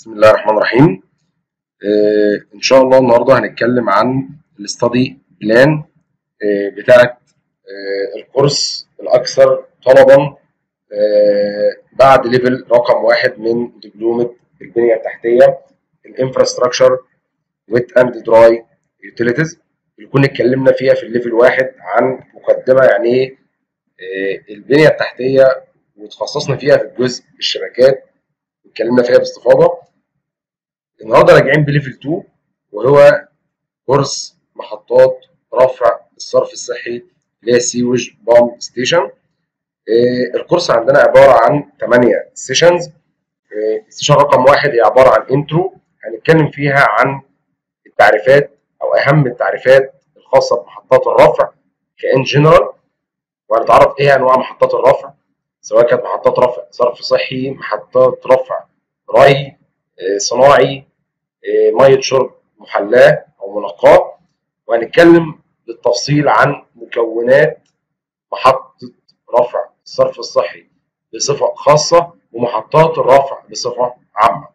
بسم الله الرحمن الرحيم آه ان شاء الله النهارده هنتكلم عن الاستادي بلان آه بتاعه آه الكورس الاكثر طلبا آه بعد ليفل رقم واحد من دبلومه البنيه التحتيه الانفراستراكشر ويت اند دراي يوتيليتيز اللي كنا اتكلمنا فيها في الليفل واحد عن مقدمه يعني ايه آه البنيه التحتيه وتخصصنا فيها في الجزء الشبكات اتكلمنا فيها باستفاضه النهارده راجعين بليفل 2 وهو كورس محطات رفع الصرف الصحي اللي هي سيوج بامب ستيشن الكورس عندنا عباره عن 8 سيشنز السيشن رقم واحد هي عباره عن انترو هنتكلم فيها عن التعريفات او اهم التعريفات الخاصه بمحطات الرفع كان جنرال وهنتعرف ايه انواع محطات الرفع سواء كانت محطات رفع صرف صحي محطات رفع ري صناعي ميه شرب محلاه او منقاه وهنتكلم بالتفصيل عن مكونات محطه رفع الصرف الصحي بصفه خاصه ومحطات الرفع بصفه عامه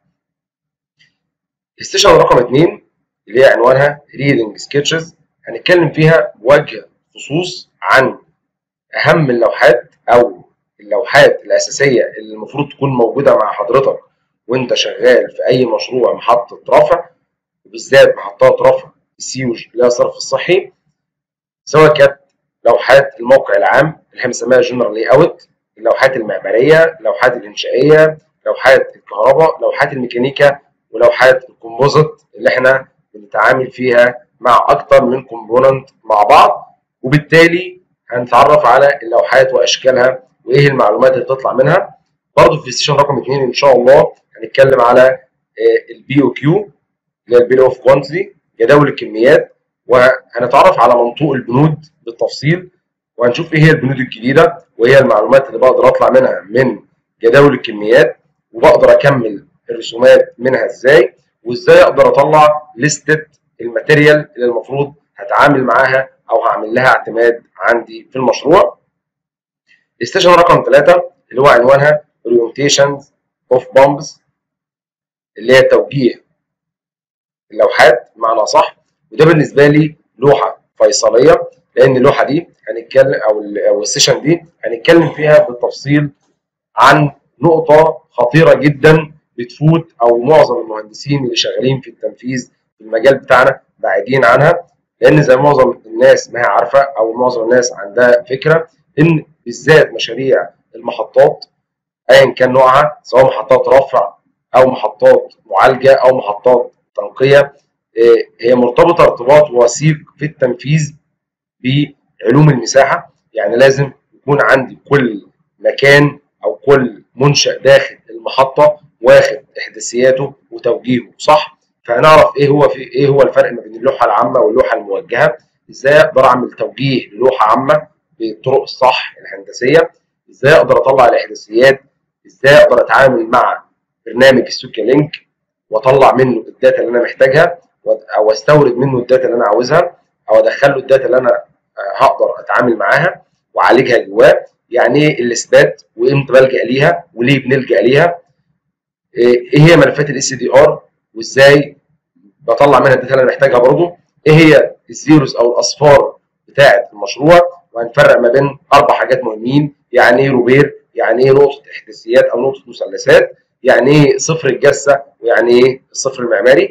الستيشن رقم 2 اللي هي عنوانها ريدنج سكتشز هنتكلم فيها بوجه خصوص عن اهم اللوحات او اللوحات الاساسيه اللي المفروض تكون موجوده مع حضرتك وانت شغال في اي مشروع محطه رفع وبالذات محطات رفع السيوج اللي هي الصرف الصحي سواء كانت لوحات الموقع العام اللي احنا بنسميها جنرال لاي اوت اللوحات المعماريه اللوحات الانشائيه لوحات الكهرباء لوحات الميكانيكا ولوحات الكومبوزيت اللي احنا بنتعامل فيها مع اكتر من كومبوننت مع بعض وبالتالي هنتعرف على اللوحات واشكالها وايه المعلومات اللي بتطلع منها برضه في السيشن رقم 2 ان شاء الله هنتكلم على البي او كيو اللي هي البيل اوف كوانتيتي جداول الكميات وهنتعرف على منطوق البنود بالتفصيل وهنشوف ايه هي البنود الجديده وايه المعلومات اللي بقدر اطلع منها من جداول الكميات وبقدر اكمل الرسومات منها ازاي وازاي اقدر اطلع لستة الماتيريال اللي المفروض هتعامل معاها او هعمل لها اعتماد عندي في المشروع الستيشن رقم 3 اللي هو عنوانها orientations of bombs اللي هي توجيه اللوحات بمعنى صح وده بالنسبه لي لوحه فيصليه لان اللوحه دي هنتكلم او او السيشن دي هنتكلم فيها بالتفصيل عن نقطه خطيره جدا بتفوت او معظم المهندسين اللي شغالين في التنفيذ في المجال بتاعنا بعيدين عنها لان زي معظم الناس ما هي عارفه او معظم الناس عندها فكره ان بالذات مشاريع المحطات ايا كان نوعها سواء محطات رفع او محطات معالجه او محطات تنقيه هي مرتبطه ارتباط وثيق في التنفيذ بعلوم المساحه يعني لازم يكون عندي كل مكان او كل منشا داخل المحطه واخد احداثياته وتوجيهه صح فهنعرف ايه هو في ايه هو الفرق ما بين اللوحه العامه واللوحه الموجهه ازاي اقدر اعمل توجيه للوحه عامه بالطرق الصح الهندسيه ازاي اقدر اطلع الاحداثيات ازاي اقدر اتعامل مع برنامج السوكيا لينك واطلع منه الداتا اللي انا محتاجها او استورد منه الداتا اللي انا عاوزها او ادخل له الداتا اللي انا هقدر اتعامل معاها واعالجها جواه يعني ايه الاثبات وامتى بلجا ليها وليه بنلجا ليها ايه هي ملفات الاس دي ار وازاي بطلع منها الداتا اللي انا محتاجها برضه ايه هي الزيروز او الاصفار بتاعه المشروع وهنفرق ما بين اربع حاجات مهمين يعني ايه روبير يعني ايه نقطه احداثيات او نقطه مثلثات يعني ايه صفر الجسه ويعني ايه الصفر المعماري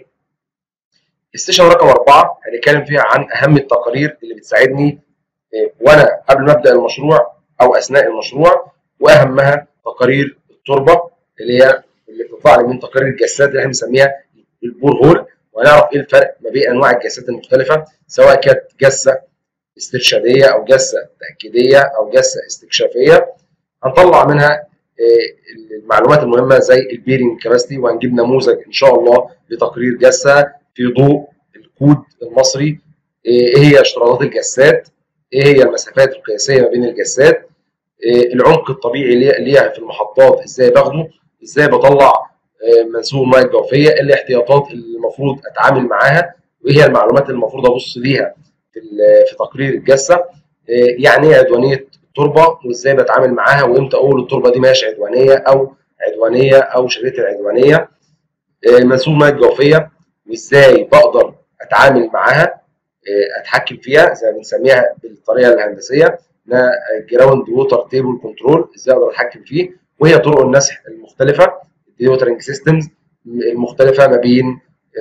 السيشن رقم أربعة هنتكلم فيها عن أهم التقارير اللي بتساعدني وأنا قبل ما أبدأ المشروع أو أثناء المشروع وأهمها تقارير التربة اللي هي اللي بتطلع لي من تقارير الجسات اللي احنا بنسميها البور هول وهنعرف إيه الفرق ما بين أنواع الجسات المختلفة سواء كانت جسة استرشادية أو جسة تأكيدية أو جسة استكشافية هنطلع منها المعلومات المهمة زي البيرنج كاباسيتي وهنجيب نموذج إن شاء الله لتقرير جسة في ضوء الكود المصري ايه هي اشتراطات الجسات ايه هي المسافات القياسيه ما بين الجسات إيه العمق الطبيعي ليها في المحطات ازاي باخده ازاي بطلع منسوب المياه الجوفيه ايه الاحتياطات اللي المفروض اتعامل معاها وايه هي المعلومات اللي المفروض ابص ليها في في تقرير الجسه إيه يعني ايه عدوانيه التربه وازاي بتعامل معاها وامتى اقول التربه دي ماشي عدوانيه او عدوانيه او شبيهه العدوانيه منسوب المياه الجوفيه وازاي بقدر اتعامل معاها اتحكم فيها زي ما بنسميها بالطريقه الهندسيه جراوند ووتر تيبل كنترول ازاي اقدر اتحكم فيه وهي طرق النسح المختلفه الدي ووترنج سيستمز المختلفه ما بين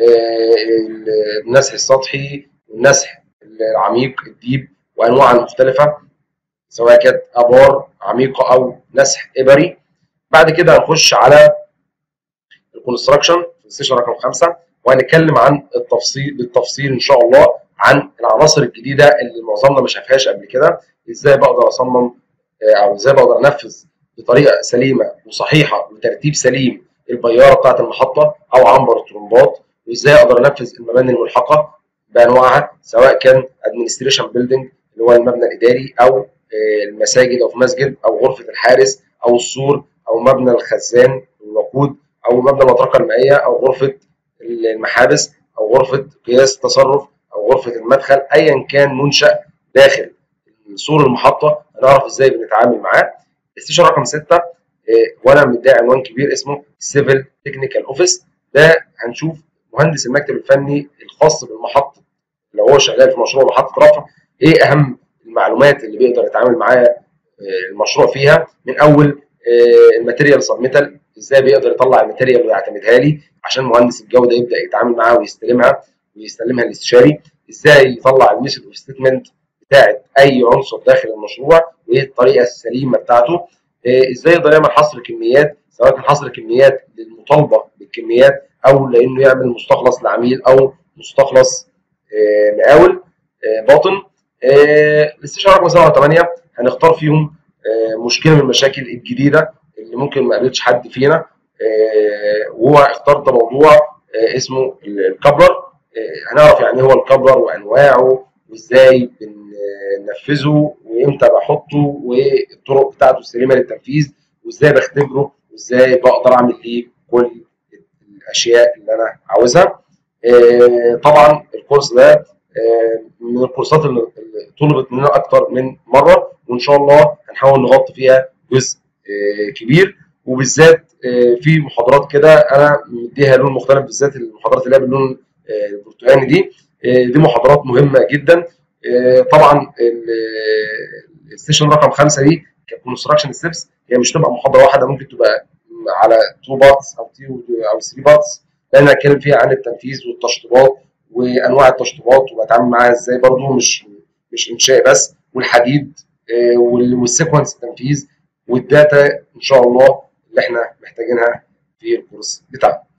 النسح السطحي والنسح العميق الديب وانواع المختلفه سواء كانت ابار عميقه او نسح ابري بعد كده هنخش على الكونستراكشن في السيشن رقم خمسه وهنتكلم عن التفصيل بالتفصيل ان شاء الله عن العناصر الجديده اللي معظمنا ما شافهاش قبل كده ازاي بقدر اصمم او ازاي بقدر انفذ بطريقه سليمه وصحيحه وترتيب سليم البياره بتاعه المحطه او عنبر الطرمبات وازاي اقدر انفذ المباني الملحقه بانواعها سواء كان ادمنستريشن بيلدينج اللي هو المبنى الاداري او المساجد او في مسجد او غرفه الحارس او السور او مبنى الخزان والوقود او مبنى المطرقه المائيه او غرفه المحابس او غرفه قياس التصرف او غرفه المدخل ايا كان منشا داخل سور المحطه هنعرف ازاي بنتعامل معاه السيشن رقم 6 وانا مدعي عنوان كبير اسمه سيفل تكنيكال اوفيس ده هنشوف مهندس المكتب الفني الخاص بالمحطه لو هو شغال في مشروع محطه رفع ايه اهم المعلومات اللي بيقدر يتعامل معاها المشروع فيها من اول الماتيريال سبميتال ازاي بيقدر يطلع الماتيريال ويعتمدها لي عشان مهندس الجوده يبدا يتعامل معاها ويستلمها ويستلمها الاستشاري ازاي يطلع الميثود اوف ستيتمنت بتاعه اي عنصر داخل المشروع وايه الطريقه السليمه بتاعته ازاي يقدر يعمل حصر كميات سواء كان حصر كميات للمطالبه بالكميات او لانه يعمل مستخلص لعميل او مستخلص مقاول باطن الاستشاره رقم 7 و8 هنختار فيهم مشكله من المشاكل الجديده اللي ممكن ما قابلتش حد فينا وهو اخترت موضوع اسمه الكابلر هنعرف يعني هو الكابلر وانواعه وازاي بننفذه وامتى بحطه والطرق بتاعته السليمه للتنفيذ وازاي بختبره وازاي بقدر اعمل ليه كل الاشياء اللي انا عاوزها طبعا الكورس ده من الكورسات اللي طلبت مننا اكتر من مره وان شاء الله هنحاول نغطي فيها جزء كبير وبالذات في محاضرات كده انا مديها لون مختلف بالذات المحاضرات اللي هي باللون البرتقاني دي دي محاضرات مهمه جدا طبعا السيشن رقم خمسه دي ككونستراكشن ستيبس هي مش تبقى محاضره واحده ممكن تبقى على 2 باتس او 2 او 3 باتس لان هتكلم فيها عن التنفيذ والتشطيبات وانواع التشطيبات وبتعامل معاها ازاي برضو مش مش انشاء بس والحديد والسيكونس التنفيذ والداتا ان شاء الله اللي احنا محتاجينها في الكورس بتاعنا